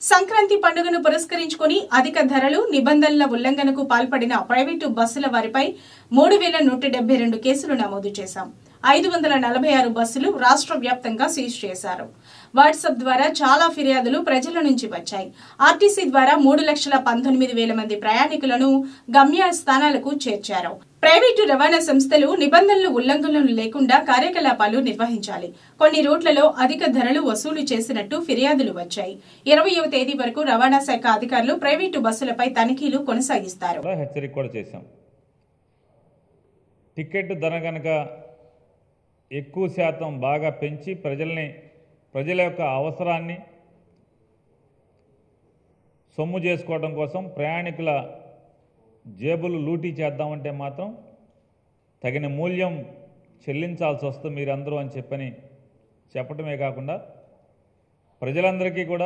సంక్రాంతి పండుగను పురస్కరించుకుని అధిక ధరలు నిబంధనల ఉల్లంఘనకు పాల్పడిన ప్రైవేటు బస్సుల వారిపై మూడు వేల నూట డెబ్బై రెండు కేసులు నమోదు చేశాం ఐదు వందల నలభై ఆరు బస్సులు రాష్ట్ర వ్యాప్తంగా సీజ్ చేశారు వాట్సాప్ ద్వారా చాలా ఫిర్యాదులు ప్రజల నుంచి వచ్చాయి ఆర్టీసీ ద్వారా మూడు లక్షల పంతొమ్మిది వేల మంది ప్రయాణికులను గమ్య స్థానాలకు చేర్చారు ప్రైవేటు రవాణా సంస్థలు నిబంధనలు ఉల్లంఘనలు లేకుండా కార్యకలాపాలు నిర్వహించాలి కొన్ని రూట్లలో అధిక ధరలు వసూలు చేసినట్టు ఫిర్యాదులు వచ్చాయి ఇరవయవ తేదీ వరకు రవాణా శాఖ అధికారులు ప్రైవేటు బస్సులపై తనిఖీలు కొనసాగిస్తారు కూడా హెచ్చరిక కూడా చేశాం టికెట్ ధర కనుక ఎక్కువ శాతం బాగా పెంచి ప్రజల్ని ప్రజల యొక్క అవసరాన్ని సొమ్ము చేసుకోవడం కోసం ప్రయాణికుల జేబులు లూటీ చేద్దామంటే మాత్రం తగిన మూల్యం చెల్లించాల్సి వస్తుంది మీరందరూ అని చెప్పని చెప్పటమే కాకుండా ప్రజలందరికీ కూడా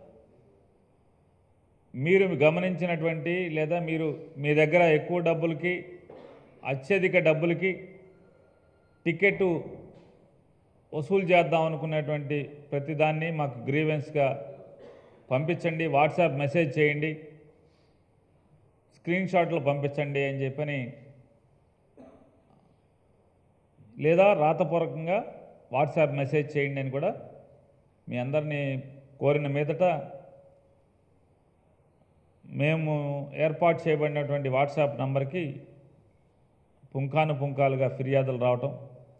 మీరు గమనించినటువంటి లేదా మీరు మీ దగ్గర ఎక్కువ డబ్బులకి అత్యధిక డబ్బులకి టికెట్ వసూలు చేద్దాం అనుకున్నటువంటి ప్రతిదాన్ని మాకు గ్రీవెన్స్గా పంపించండి వాట్సాప్ మెసేజ్ చేయండి స్క్రీన్ షాట్లు పంపించండి అని చెప్పని లేదా రాతపూర్వకంగా వాట్సాప్ మెసేజ్ చేయండి అని కూడా మీ అందరినీ కోరిన మీదట మేము ఏర్పాటు చేయబడినటువంటి వాట్సాప్ నంబర్కి పుంఖాను పుంఖాలుగా ఫిర్యాదులు రావటం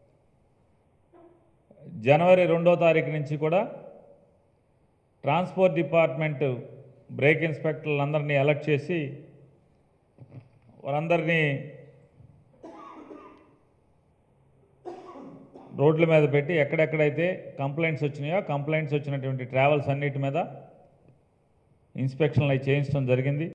జనవరి రెండో తారీఖు నుంచి కూడా ట్రాన్స్పోర్ట్ డిపార్ట్మెంట్ బ్రేక్ ఇన్స్పెక్టర్లందరినీ అలర్ట్ చేసి వారందరినీ రోడ్ల మీద పెట్టి ఎక్కడెక్కడైతే కంప్లైంట్స్ వచ్చినాయో కంప్లైంట్స్ వచ్చినటువంటి ట్రావెల్స్ అన్నిటి మీద ఇన్స్పెక్షన్లు అవి చేయించడం జరిగింది